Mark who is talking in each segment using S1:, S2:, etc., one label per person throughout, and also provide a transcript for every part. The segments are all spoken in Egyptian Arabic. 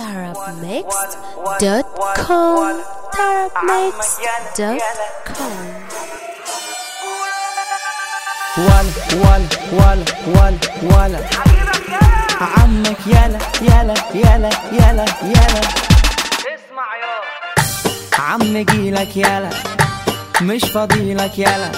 S1: tarabmixed.com tarabmixed.com
S2: ولا ولا ولا ولا ولا عمك يلا يلا يلا يلا يلا
S3: اسمع يا
S2: عم جيلك يلا مش فاضيلك يلا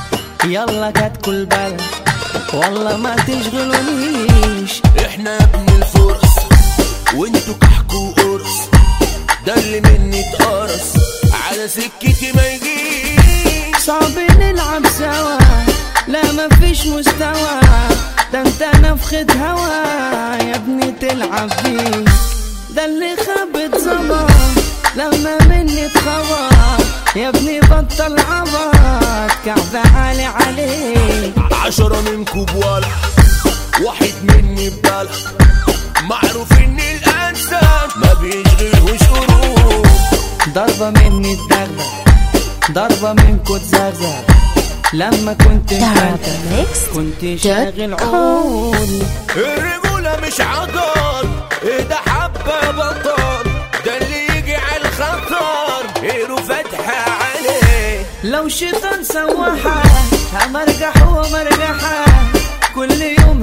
S2: يلا كات كل بلد والله ما تشغلونيش
S4: احنا ابن الفرس وانتوا كحكوا قرص ده اللي مني اتقرص على سكتي ما يجيش
S2: صعب نلعب سوا لا مفيش مستوى ده انت نفخة هوا يا ابني تلعب بيه ده اللي خابت ظبط لما مني اتخبط يا ابني بطل عبط كعب عالي عليك
S4: عشرة منكوا بولا واحد مني ببلا معروف ان الانسان ما بيشغلهوش قروب
S2: ضربة مني الدغدغ ضربة منكو تزغزغ لما كنت مفلتة كنت شاغل عقول
S4: الرجولة مش عضل ايه ده حبة بطل ده اللي يجي على الخطر ايده فاتحة عليه
S2: لو شيطان سوحك همرجح ومرجحك كل يوم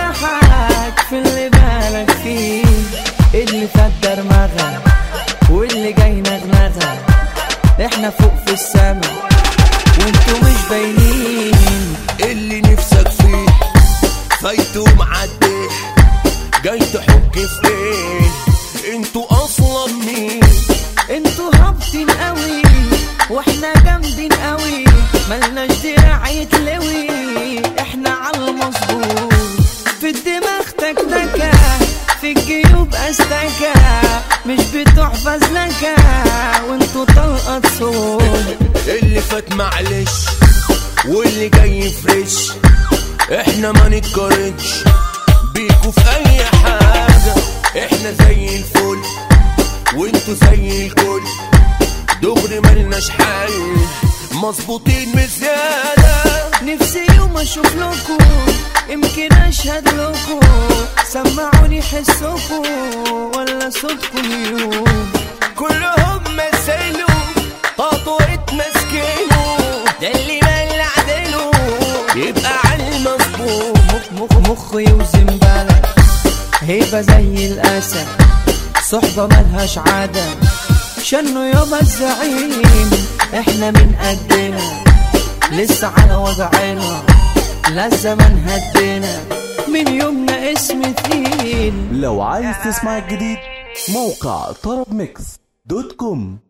S2: هجرحك في اللي بالك فيه اللي فات درمغة واللي جاي نغنغة احنا فوق في السما وانتوا مش باينين
S4: اللي نفسك فيه فايته معديه جاي تحك في ايه انتوا اصلا مين
S2: انتوا هابطين قوي واحنا جامدين قوي ملناش دراع يتلوي احنا على المظبوط في الدماغ تكتكة في الجيوب استكة مش بتوع فزلكة وانتوا طلقة صوت
S4: اللي فات معلش واللي جاي فريش احنا ما نتقارنش بيكوا في اي حاجة احنا زي الفل وانتوا زي الكل دغري ملناش حل مظبوطين بزيادة
S2: نفسي يوم اشوف لكم يمكن اشهد لكم سمعوني حسكم ولا صوتكم يوم
S4: كلهم مثلوا خطوة مسكنوا ده اللي مال عدله يبقى على المظبوط
S2: مخ مخ مخ يوزن بلد هيبة زي الأسد صحبة ملهاش عادة شنو يابا الزعيم احنا من قدنا لسه على وضعنا لا الزمن هدينا من يومنا اسم تقيل
S5: لو عايز تسمع الجديد موقع طرب ميكس دوت كوم